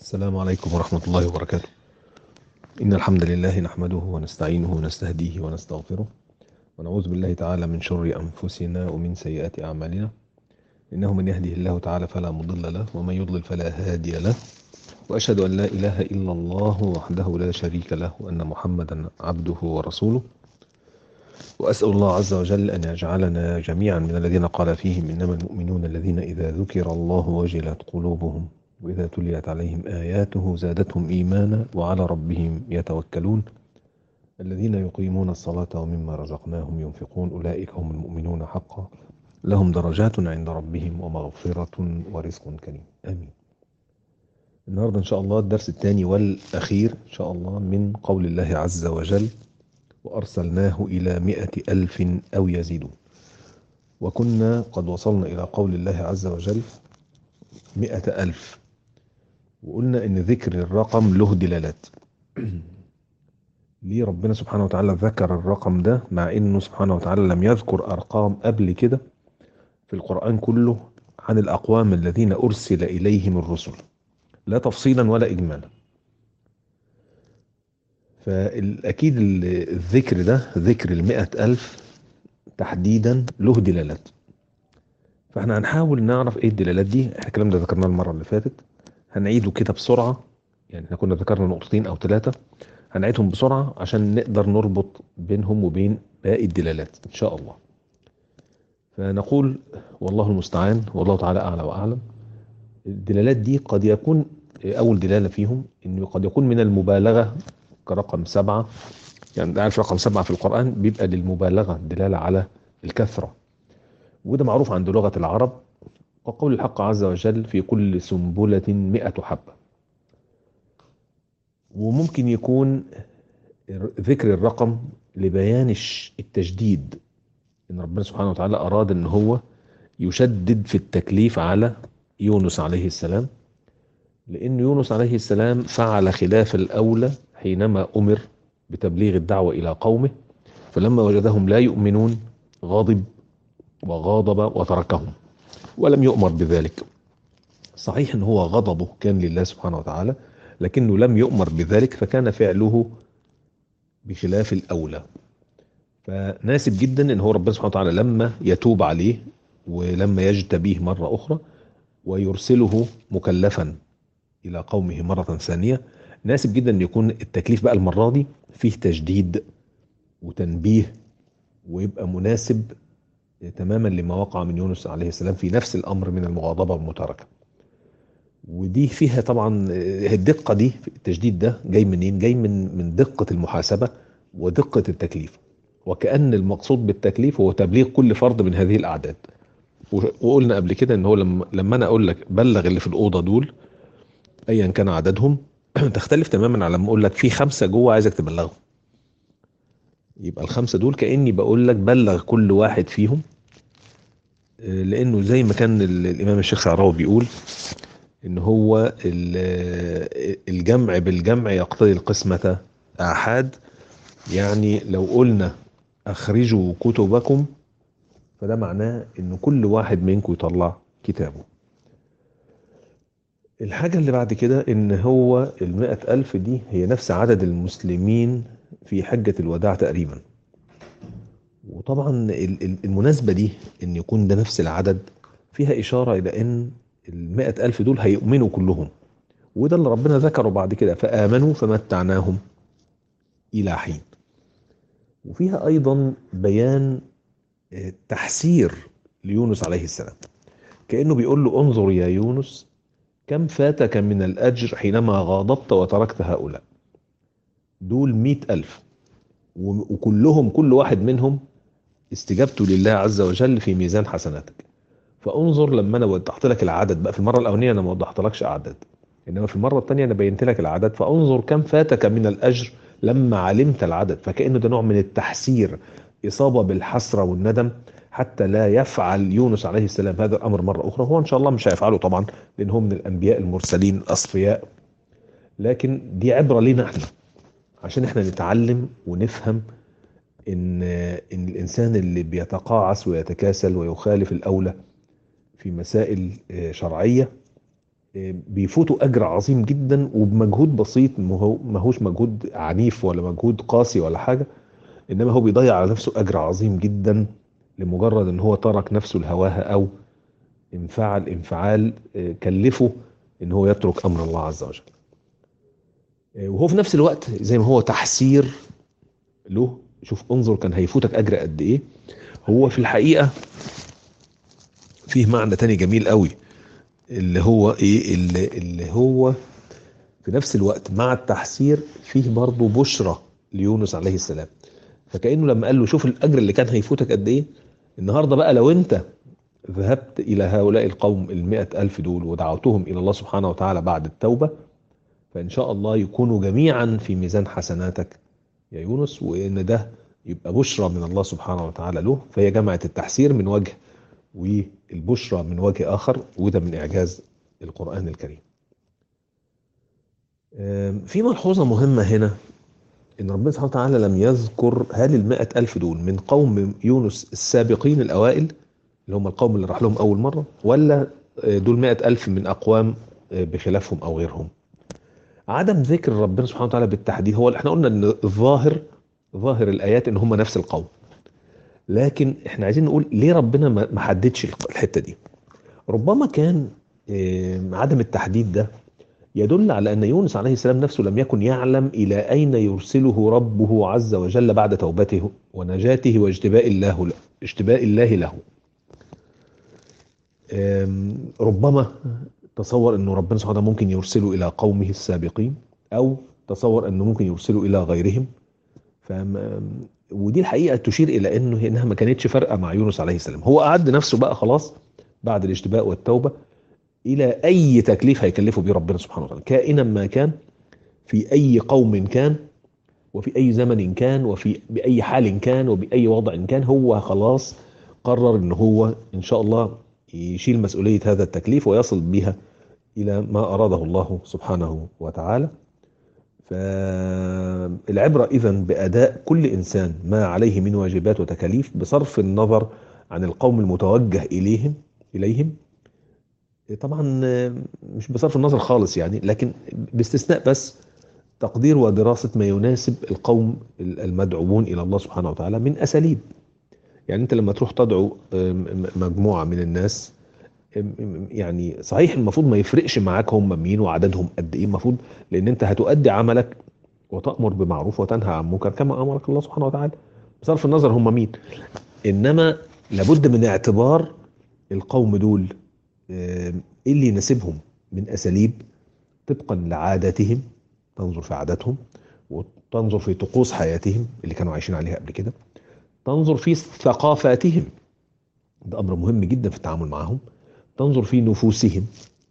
السلام عليكم ورحمة الله وبركاته إن الحمد لله نحمده ونستعينه ونستهديه ونستغفره ونعوذ بالله تعالى من شر أنفسنا ومن سيئات أعمالنا إنه من يهده الله تعالى فلا مضل له ومن يضلل فلا هادي له وأشهد أن لا إله إلا الله وحده لا شريك له وأن محمدا عبده ورسوله وأسأل الله عز وجل أن يجعلنا جميعا من الذين قال فيهم إنما المؤمنون الذين إذا ذكر الله وجلت قلوبهم وإذا تليت عليهم آياته زادتهم إيمانا وعلى ربهم يتوكلون الذين يقيمون الصلاة ومما رزقناهم ينفقون أولئك هم المؤمنون حقا لهم درجات عند ربهم ومغفرة ورزق كريم آمين النهاردة إن شاء الله الدرس الثاني والأخير إن شاء الله من قول الله عز وجل وأرسلناه إلى مئة ألف أو يزيدون وكنا قد وصلنا إلى قول الله عز وجل مئة ألف وقلنا إن ذكر الرقم له دلالات ليه ربنا سبحانه وتعالى ذكر الرقم ده مع إنه سبحانه وتعالى لم يذكر أرقام قبل كده في القرآن كله عن الأقوام الذين أرسل إليهم الرسل لا تفصيلا ولا إجمالا فالأكيد الذكر ده ذكر المئة ألف تحديدا له دلالات فاحنا هنحاول نعرف ايه الدلالات دي احنا الكلام ده ذكرناه المره اللي فاتت هنعيده كده بسرعه يعني احنا كنا ذكرنا نقطتين او ثلاثه هنعيدهم بسرعه عشان نقدر نربط بينهم وبين باقي الدلالات ان شاء الله فنقول والله المستعان والله تعالى اعلى واعلم الدلالات دي قد يكون اول دلاله فيهم انه قد يكون من المبالغه كرقم سبعه يعني عارف رقم سبعه في القران بيبقى للمبالغه دلاله على الكثره وده معروف عند لغة العرب وقول الحق عز وجل في كل سنبلة مئة حبة وممكن يكون ذكر الرقم لبيان التجديد ان ربنا سبحانه وتعالى اراد ان هو يشدد في التكليف على يونس عليه السلام لان يونس عليه السلام فعل خلاف الاولى حينما امر بتبليغ الدعوة الى قومه فلما وجدهم لا يؤمنون غاضب وغاضب وتركهم ولم يؤمر بذلك صحيح ان هو غضبه كان لله سبحانه وتعالى لكنه لم يؤمر بذلك فكان فعله بخلاف الاولى فناسب جدا ان هو ربنا سبحانه وتعالى لما يتوب عليه ولما يجتبيه مرة اخرى ويرسله مكلفا الى قومه مرة ثانية ناسب جدا ان يكون التكليف بقى المرة دي فيه تجديد وتنبيه ويبقى مناسب تماما لما وقع من يونس عليه السلام في نفس الامر من المغاضبه والمتاركه. ودي فيها طبعا الدقه دي التجديد ده جاي منين؟ جاي من من دقه المحاسبه ودقه التكليف. وكان المقصود بالتكليف هو تبليغ كل فرد من هذه الاعداد. وقلنا قبل كده ان هو لما لما انا اقول لك بلغ اللي في الاوضه دول ايا كان عددهم تختلف تماما على لما اقول لك في خمسه جوه عايزك تبلغهم. يبقى الخمسة دول كأني بقول لك بلغ كل واحد فيهم لأنه زي ما كان الإمام الشيخ سعراوي بيقول إن هو الجمع بالجمع يقتضي القسمة آحاد يعني لو قلنا أخرجوا كتبكم فده معناه إن كل واحد منكم يطلع كتابه الحاجة اللي بعد كده إن هو المئة ألف دي هي نفس عدد المسلمين في حجة الوداع تقريبا وطبعا المناسبة دي ان يكون ده نفس العدد فيها اشارة الى ان المائة الف دول هيؤمنوا كلهم وده اللي ربنا ذكره بعد كده فآمنوا فمتعناهم الى حين وفيها ايضا بيان تحسير ليونس عليه السلام كأنه بيقول له انظر يا يونس كم فاتك من الأجر حينما غاضبت وتركت هؤلاء دول مئة ألف وكلهم كل واحد منهم استجابته لله عز وجل في ميزان حسناتك فانظر لما انا وضحت لك العدد بقى في المره الاولانيه انا ما وضحتلكش اعداد انما في المره الثانيه انا بينت لك العدد فانظر كم فاتك من الاجر لما علمت العدد فكانه ده نوع من التحسير اصابه بالحسره والندم حتى لا يفعل يونس عليه السلام هذا الامر مره اخرى هو ان شاء الله مش هيفعله طبعا لان هو من الانبياء المرسلين الاصفياء لكن دي عبره لينا احنا عشان احنا نتعلم ونفهم ان ان الانسان اللي بيتقاعس ويتكاسل ويخالف الاولى في مسائل شرعيه بيفوتوا اجر عظيم جدا وبمجهود بسيط ما هوش مجهود عنيف ولا مجهود قاسي ولا حاجه انما هو بيضيع على نفسه اجر عظيم جدا لمجرد ان هو ترك نفسه لهواها او انفعل انفعال كلفه ان هو يترك امر الله عز وجل وهو في نفس الوقت زي ما هو تحسير له شوف انظر كان هيفوتك اجر قد ايه هو في الحقيقه فيه معنى تاني جميل قوي اللي هو ايه اللي, اللي هو في نفس الوقت مع التحسير فيه برضه بشرى ليونس عليه السلام فكانه لما قال له شوف الاجر اللي كان هيفوتك قد ايه النهارده بقى لو انت ذهبت الى هؤلاء القوم المئة الف دول ودعوتهم الى الله سبحانه وتعالى بعد التوبه فان شاء الله يكونوا جميعا في ميزان حسناتك يا يونس وان ده يبقى بشرى من الله سبحانه وتعالى له فهي جمعت التحسير من وجه والبشرى من وجه آخر وده من إعجاز القرآن الكريم في ملحوظة مهمة هنا إن ربنا سبحانه وتعالى لم يذكر هل المائة ألف دول من قوم يونس السابقين الأوائل اللي هم القوم اللي راح لهم أول مرة ولا دول مائة ألف من أقوام بخلافهم أو غيرهم عدم ذكر ربنا سبحانه وتعالى بالتحديد هو احنا قلنا ان الظاهر ظاهر الايات ان هم نفس القوم لكن احنا عايزين نقول ليه ربنا ما حددش الحته دي ربما كان عدم التحديد ده يدل على ان يونس عليه السلام نفسه لم يكن يعلم الى اين يرسله ربه عز وجل بعد توبته ونجاته واجتباء الله له اجتباء الله له ربما تصور انه ربنا سبحانه ممكن يرسله الى قومه السابقين او تصور انه ممكن يرسله الى غيرهم فما ودي الحقيقه تشير الى انه انها ما كانتش فارقه مع يونس عليه السلام هو اعد نفسه بقى خلاص بعد الاشتباء والتوبه الى اي تكليف هيكلفه بيه ربنا سبحانه وتعالى كائنا ما كان في اي قوم كان وفي اي زمن كان وفي باي حال كان وباي وضع كان هو خلاص قرر ان هو ان شاء الله يشيل مسؤوليه هذا التكليف ويصل بها الى ما اراده الله سبحانه وتعالى فالعبرة إذا بأداء كل إنسان ما عليه من واجبات وتكاليف بصرف النظر عن القوم المتوجه إليهم إليهم طبعا مش بصرف النظر خالص يعني لكن باستثناء بس تقدير ودراسة ما يناسب القوم المدعوون إلى الله سبحانه وتعالى من أساليب يعني أنت لما تروح تدعو مجموعة من الناس يعني صحيح المفروض ما يفرقش معاك هم مين وعددهم قد ايه المفروض لان انت هتؤدي عملك وتامر بمعروف وتنهى عن منكر كما امرك الله سبحانه وتعالى بصرف النظر هم مين انما لابد من اعتبار القوم دول ايه اللي يناسبهم من اساليب طبقا لعاداتهم تنظر في عاداتهم وتنظر في طقوس حياتهم اللي كانوا عايشين عليها قبل كده تنظر في ثقافاتهم ده امر مهم جدا في التعامل معهم تنظر في نفوسهم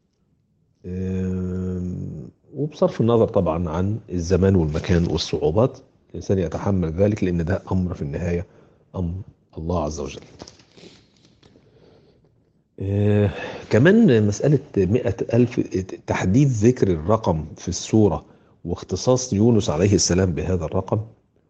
وبصرف النظر طبعا عن الزمان والمكان والصعوبات الإنسان يتحمل ذلك لأن ده أمر في النهاية أمر الله عز وجل كمان مسألة مئة ألف تحديد ذكر الرقم في السورة واختصاص يونس عليه السلام بهذا الرقم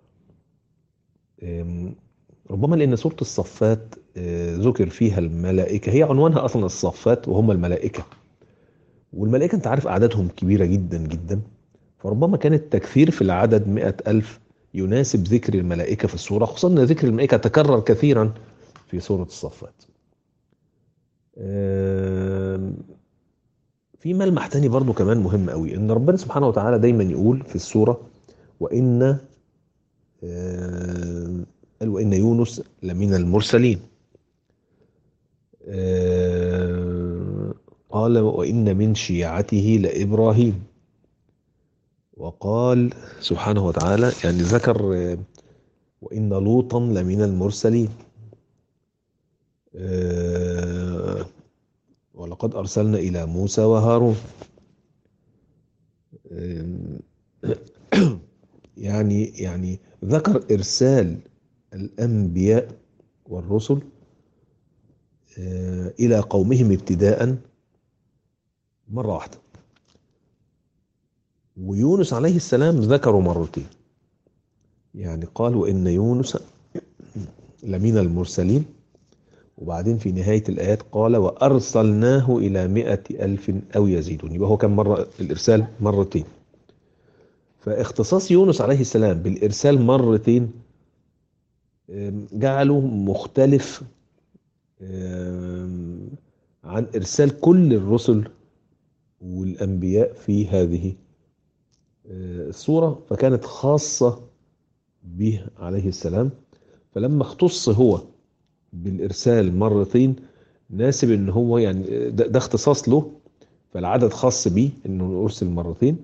ربما لأن سورة الصفات ذكر فيها الملائكة هي عنوانها أصلا الصفات وهم الملائكة والملائكة أنت عارف أعدادهم كبيرة جدا جدا فربما كان التكثير في العدد مئة ألف يناسب ذكر الملائكة في السورة خصوصا أن ذكر الملائكة تكرر كثيرا في سورة الصفات في ملمح تاني برضو كمان مهم قوي ان ربنا سبحانه وتعالى دايما يقول في السورة وإن قال وإن يونس لمن المرسلين قال وإن من شيعته لإبراهيم وقال سبحانه وتعالى يعني ذكر وإن لوطا لمن المرسلين ولقد أرسلنا إلى موسى وهارون يعني يعني ذكر إرسال الأنبياء والرسل إلى قومهم ابتداء مرة واحدة ويونس عليه السلام ذكروا مرتين يعني قال وإن يونس لمن المرسلين وبعدين في نهاية الآيات قال وأرسلناه إلى مئة ألف أو يزيدون يبقى هو كان مرة الإرسال مرتين فاختصاص يونس عليه السلام بالإرسال مرتين جعله مختلف عن إرسال كل الرسل والأنبياء في هذه الصورة فكانت خاصة به عليه السلام فلما اختص هو بالإرسال مرتين ناسب ان هو يعني ده, ده اختصاص له فالعدد خاص بيه انه ارسل مرتين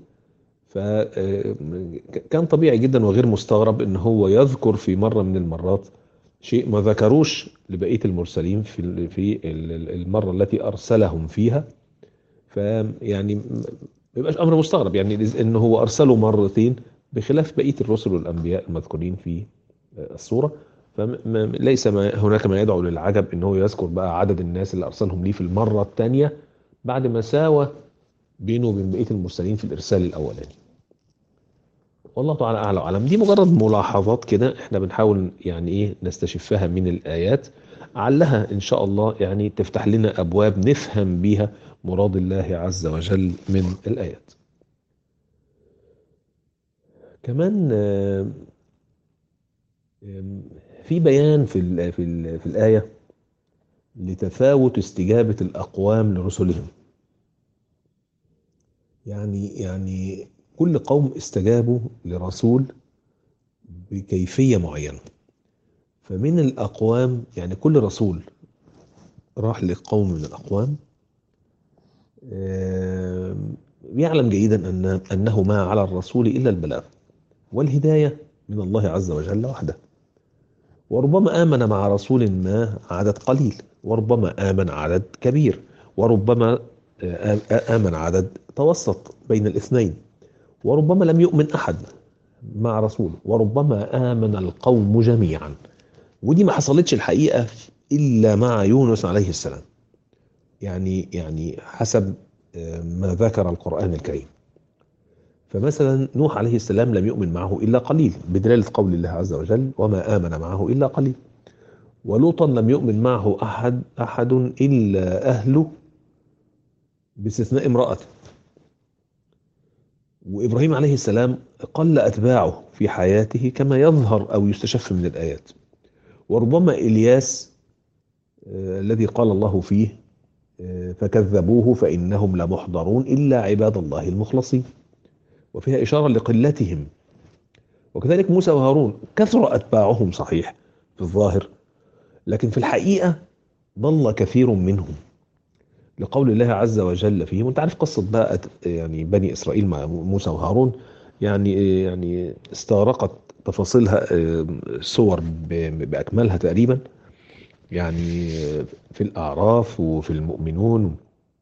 فكان طبيعي جدا وغير مستغرب ان هو يذكر في مرة من المرات شيء ما ذكروش لبقية المرسلين في في المرة التي ارسلهم فيها فيعني ما يبقاش امر مستغرب يعني ان هو ارسله مرتين بخلاف بقية الرسل والانبياء المذكورين في الصورة فليس ما هناك ما يدعو للعجب ان هو يذكر بقى عدد الناس اللي ارسلهم ليه في المرة الثانية بعد ما ساوى بينه وبين بقية المرسلين في الارسال الاولاني والله تعالى اعلى واعلم دي مجرد ملاحظات كده احنا بنحاول يعني ايه نستشفها من الايات علها ان شاء الله يعني تفتح لنا ابواب نفهم بيها مراد الله عز وجل من الايات كمان في بيان في ال في ال في الايه لتفاوت استجابه الاقوام لرسلهم يعني يعني كل قوم استجابوا لرسول بكيفية معينة فمن الأقوام يعني كل رسول راح لقوم من الأقوام يعلم جيدا أن أنه ما على الرسول إلا البلاغ والهداية من الله عز وجل وحده وربما آمن مع رسول ما عدد قليل وربما آمن عدد كبير وربما آمن عدد توسط بين الاثنين وربما لم يؤمن احد مع رسول وربما امن القوم جميعا ودي ما حصلتش الحقيقه الا مع يونس عليه السلام يعني يعني حسب ما ذكر القران الكريم فمثلا نوح عليه السلام لم يؤمن معه الا قليل بدلاله قول الله عز وجل وما امن معه الا قليل ولوطا لم يؤمن معه احد احد الا اهله باستثناء امراته وإبراهيم عليه السلام قل أتباعه في حياته كما يظهر أو يستشف من الآيات وربما إلياس آه الذي قال الله فيه آه فكذبوه فإنهم لمحضرون إلا عباد الله المخلصين وفيها إشارة لقلتهم وكذلك موسى وهارون كثر أتباعهم صحيح في الظاهر لكن في الحقيقة ضل كثير منهم لقول الله عز وجل فيه وانت عارف قصه بقى يعني بني اسرائيل مع موسى وهارون يعني يعني استغرقت تفاصيلها صور باكملها تقريبا يعني في الاعراف وفي المؤمنون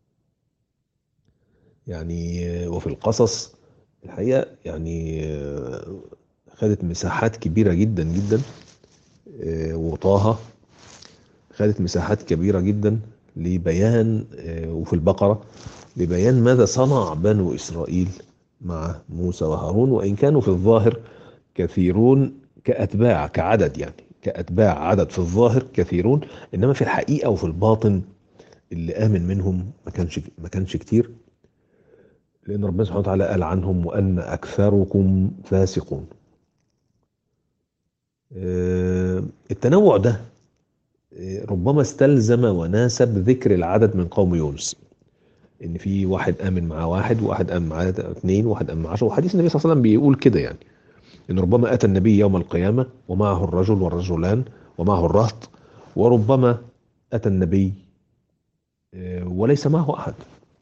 يعني وفي القصص الحقيقه يعني خدت مساحات كبيره جدا جدا وطه خدت مساحات كبيره جدا لبيان وفي البقرة لبيان ماذا صنع بنو إسرائيل مع موسى وهارون وإن كانوا في الظاهر كثيرون كأتباع كعدد يعني كأتباع عدد في الظاهر كثيرون إنما في الحقيقة وفي الباطن اللي آمن منهم ما كانش ما كانش كتير لأن ربنا سبحانه وتعالى قال عنهم وأن أكثركم فاسقون التنوع ده ربما استلزم وناسب ذكر العدد من قوم يونس ان في واحد امن مع واحد وواحد امن مع اثنين وواحد امن مع عشرة وحديث النبي صلى الله عليه وسلم بيقول كده يعني ان ربما اتى النبي يوم القيامه ومعه الرجل والرجلان ومعه الرهط وربما اتى النبي وليس معه احد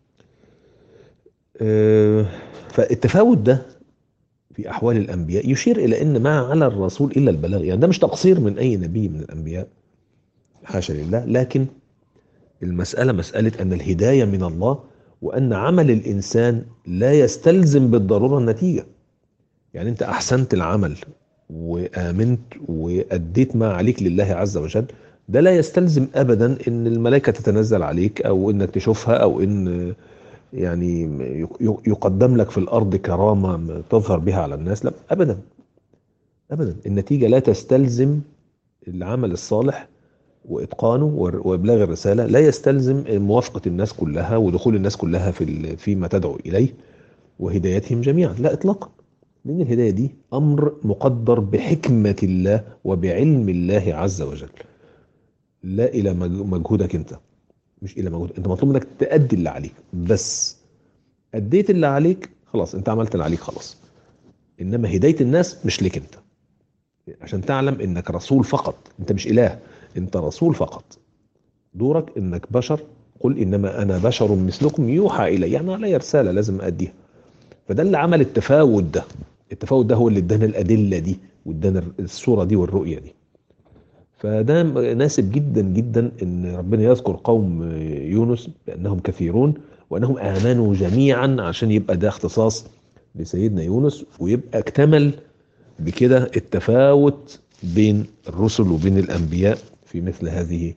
فالتفاوت ده في احوال الانبياء يشير الى ان ما على الرسول الا البلاغ يعني ده مش تقصير من اي نبي من الانبياء حاشا لله لكن المسألة مسألة أن الهداية من الله وأن عمل الإنسان لا يستلزم بالضرورة النتيجة يعني أنت أحسنت العمل وآمنت وأديت ما عليك لله عز وجل ده لا يستلزم أبدا أن الملائكة تتنزل عليك أو أنك تشوفها أو أن يعني يقدم لك في الأرض كرامة تظهر بها على الناس لا أبدا أبدا النتيجة لا تستلزم العمل الصالح واتقانه وابلاغ الرساله لا يستلزم موافقه الناس كلها ودخول الناس كلها في فيما تدعو اليه وهدايتهم جميعا لا اطلاقا لان الهدايه دي امر مقدر بحكمه الله وبعلم الله عز وجل لا الى مجهودك انت مش الى مجهود انت مطلوب منك تأدي اللي عليك بس اديت اللي عليك خلاص انت عملت اللي عليك خلاص انما هدايه الناس مش ليك انت عشان تعلم انك رسول فقط انت مش اله انت رسول فقط دورك انك بشر قل انما انا بشر مثلكم يوحى الي يعني علي رساله لازم اديها فده اللي عمل التفاوت ده التفاوت ده هو اللي ادانا الادله دي وادانا الصوره دي والرؤيه دي فده ناسب جدا جدا ان ربنا يذكر قوم يونس بانهم كثيرون وانهم امنوا جميعا عشان يبقى ده اختصاص لسيدنا يونس ويبقى اكتمل بكده التفاوت بين الرسل وبين الانبياء في مثل هذه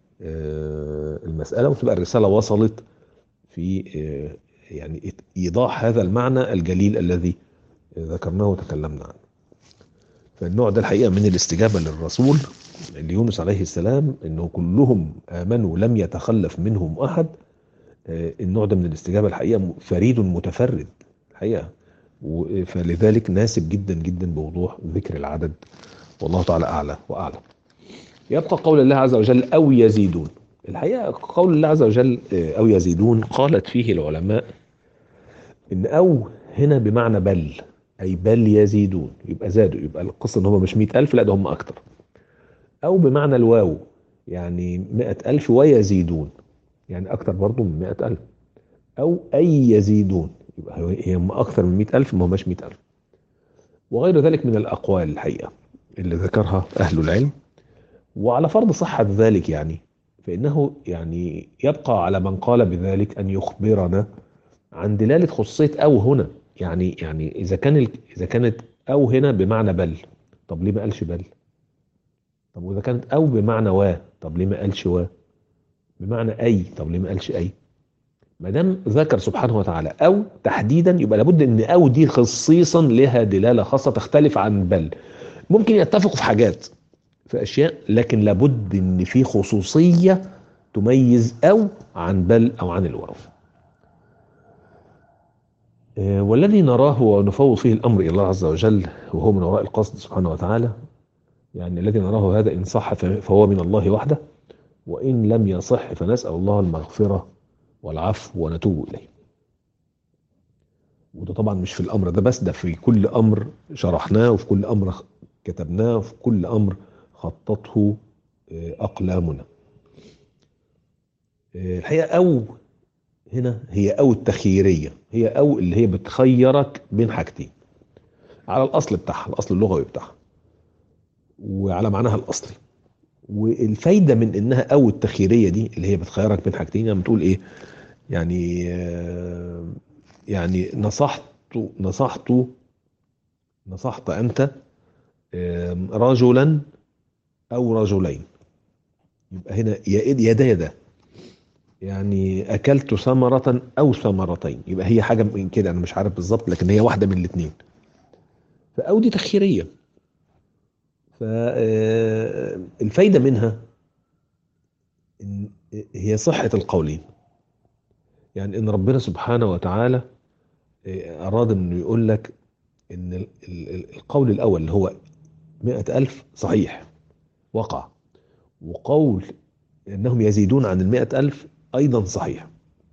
المساله وتبقى الرساله وصلت في يعني ايضاح هذا المعنى الجليل الذي ذكرناه وتكلمنا عنه. فالنوع ده الحقيقه من الاستجابه للرسول ليونس عليه السلام انه كلهم امنوا لم يتخلف منهم احد النوع ده من الاستجابه الحقيقه فريد متفرد الحقيقه فلذلك ناسب جدا جدا بوضوح ذكر العدد والله تعالى اعلى واعلم. يبقى قول الله عز وجل او يزيدون. الحقيقه قول الله عز وجل او يزيدون قالت فيه العلماء ان او هنا بمعنى بل اي بل يزيدون يبقى زادوا يبقى القصه ان هم مش 100000 لا ده هم اكتر. او بمعنى الواو يعني 100000 ويزيدون يعني اكتر برضه من 100000 او اي يزيدون يبقى هي اكثر من 100000 ما هماش 100000 وغير ذلك من الاقوال الحقيقه اللي ذكرها اهل العلم وعلى فرض صحه ذلك يعني فانه يعني يبقى على من قال بذلك ان يخبرنا عن دلاله خصوصيه او هنا يعني يعني اذا كان اذا كانت او هنا بمعنى بل طب ليه ما قالش بل؟ طب واذا كانت او بمعنى و طب ليه ما قالش و؟ بمعنى اي طب ليه ما قالش اي؟ ما دام ذكر سبحانه وتعالى او تحديدا يبقى لابد ان او دي خصيصا لها دلاله خاصه تختلف عن بل ممكن يتفقوا في حاجات في اشياء لكن لابد ان في خصوصيه تميز او عن بل او عن الواو والذي نراه ونفوض فيه الامر الى الله عز وجل وهو من وراء القصد سبحانه وتعالى يعني الذي نراه هذا ان صح فهو من الله وحده وان لم يصح فنسال الله المغفره والعفو ونتوب إليه وده طبعا مش في الأمر ده بس ده في كل أمر شرحناه وفي كل أمر كتبناه وفي كل أمر خطته أقلامنا الحقيقة أو هنا هي أو التخييرية هي أو اللي هي بتخيرك بين حاجتين على الأصل بتاعها الأصل اللغوي بتاعها وعلى معناها الأصلي والفايدة من إنها أو التخييرية دي اللي هي بتخيرك بين حاجتين يعني بتقول إيه يعني يعني نصحت نصحت نصحت أنت رجلا أو رجلين يبقى هنا يا ده يا ده يعني أكلت ثمرة أو ثمرتين يبقى هي حاجة من كده أنا مش عارف بالظبط لكن هي واحدة من الاثنين فأو دي تخييرية فالفايدة منها هي صحة القولين يعني ان ربنا سبحانه وتعالى اراد انه يقول لك ان القول الاول اللي هو مئة الف صحيح وقع وقول انهم يزيدون عن المئة الف ايضا صحيح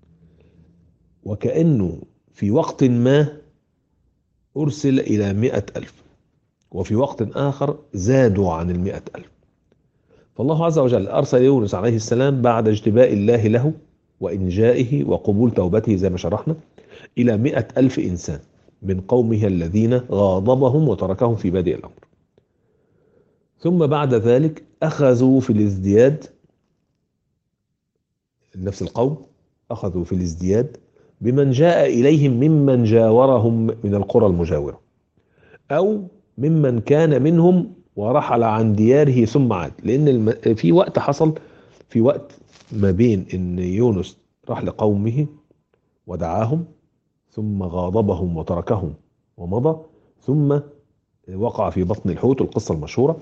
وكأنه في وقت ما ارسل الى مئة الف وفي وقت آخر زادوا عن المئة ألف فالله عز وجل أرسل يونس عليه السلام بعد اجتباء الله له وإنجائه وقبول توبته زي ما شرحنا إلى مئة ألف إنسان من قومه الذين غاضبهم وتركهم في بادئ الأمر ثم بعد ذلك أخذوا في الازدياد نفس القوم أخذوا في الازدياد بمن جاء إليهم ممن جاورهم من القرى المجاورة أو ممن كان منهم ورحل عن دياره ثم عاد لان الم... في وقت حصل في وقت ما بين ان يونس راح لقومه ودعاهم ثم غاضبهم وتركهم ومضى ثم وقع في بطن الحوت القصة المشهورة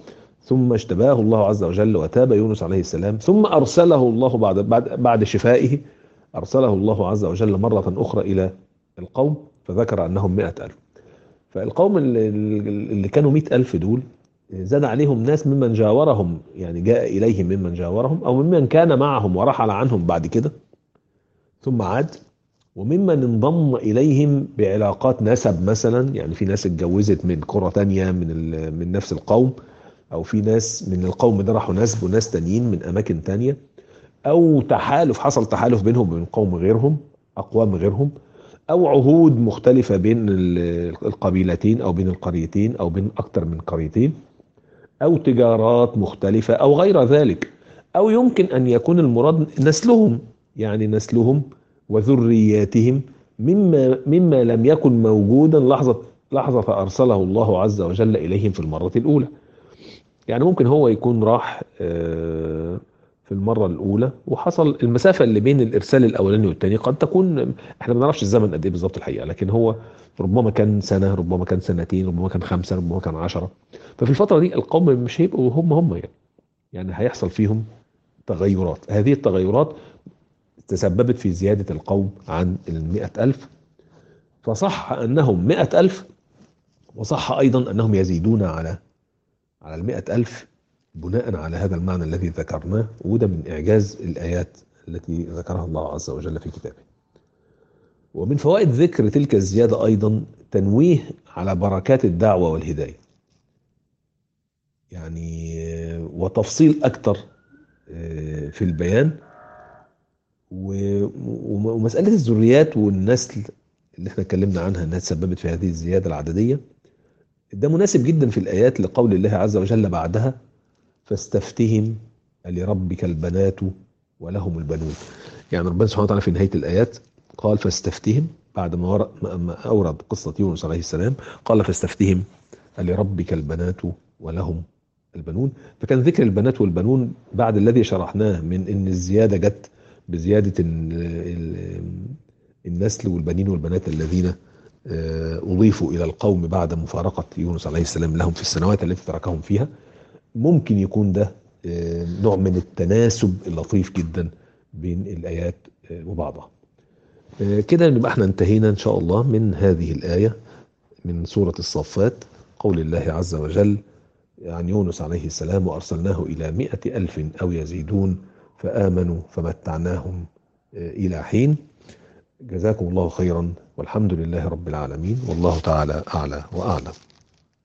ثم اجتباه الله عز وجل وتاب يونس عليه السلام ثم أرسله الله بعد بعد بعد شفائه أرسله الله عز وجل مرة أخرى إلى القوم فذكر أنهم مئة ألف فالقوم اللي, اللي كانوا مئة ألف دول زاد عليهم ناس ممن جاورهم يعني جاء إليهم ممن جاورهم أو ممن كان معهم ورحل عنهم بعد كده ثم عاد وممن انضم إليهم بعلاقات نسب مثلا يعني في ناس اتجوزت من قرى تانية من, من نفس القوم أو في ناس من القوم ده راحوا نسبوا ناس تانيين من أماكن تانية أو تحالف حصل تحالف بينهم وبين قوم غيرهم أقوام غيرهم أو عهود مختلفة بين القبيلتين أو بين القريتين أو بين أكثر من قريتين أو تجارات مختلفة أو غير ذلك أو يمكن أن يكون المراد نسلهم يعني نسلهم وذرياتهم مما مما لم يكن موجودا لحظة لحظة أرسله الله عز وجل إليهم في المرة الأولى يعني ممكن هو يكون راح في المرة الأولى وحصل المسافة اللي بين الإرسال الأولاني والثاني قد تكون احنا ما نعرفش الزمن قد إيه بالظبط الحقيقة لكن هو ربما كان سنة ربما كان سنتين ربما كان خمسة ربما كان عشرة ففي الفترة دي القوم مش هيبقوا هم هم يعني يعني هيحصل فيهم تغيرات هذه التغيرات تسببت في زيادة القوم عن المئة ألف فصح أنهم مئة ألف وصح أيضا أنهم يزيدون على على المئة ألف بناء على هذا المعنى الذي ذكرناه وده من إعجاز الآيات التي ذكرها الله عز وجل في كتابه ومن فوائد ذكر تلك الزيادة أيضا تنويه على بركات الدعوة والهداية يعني وتفصيل أكثر في البيان ومسألة الذريات والنسل اللي احنا اتكلمنا عنها انها تسببت في هذه الزيادة العددية ده مناسب جدا في الآيات لقول الله عز وجل بعدها فاستفتهم لربك البنات ولهم البنون يعني ربنا سبحانه وتعالى في نهاية الآيات قال فاستفتهم بعد ما, ما أورد قصة يونس عليه السلام قال فاستفتهم لربك البنات ولهم البنون فكان ذكر البنات والبنون بعد الذي شرحناه من ان الزيادة جت بزيادة النسل والبنين والبنات الذين أضيفوا إلى القوم بعد مفارقة يونس عليه السلام لهم في السنوات التي تركهم فيها ممكن يكون ده نوع من التناسب اللطيف جدا بين الآيات وبعضها كده نبقى احنا انتهينا ان شاء الله من هذه الآية من سورة الصفات قول الله عز وجل عن يونس عليه السلام وأرسلناه إلى مئة ألف أو يزيدون فآمنوا فمتعناهم إلى حين جزاكم الله خيرا والحمد لله رب العالمين والله تعالى أعلى وأعلم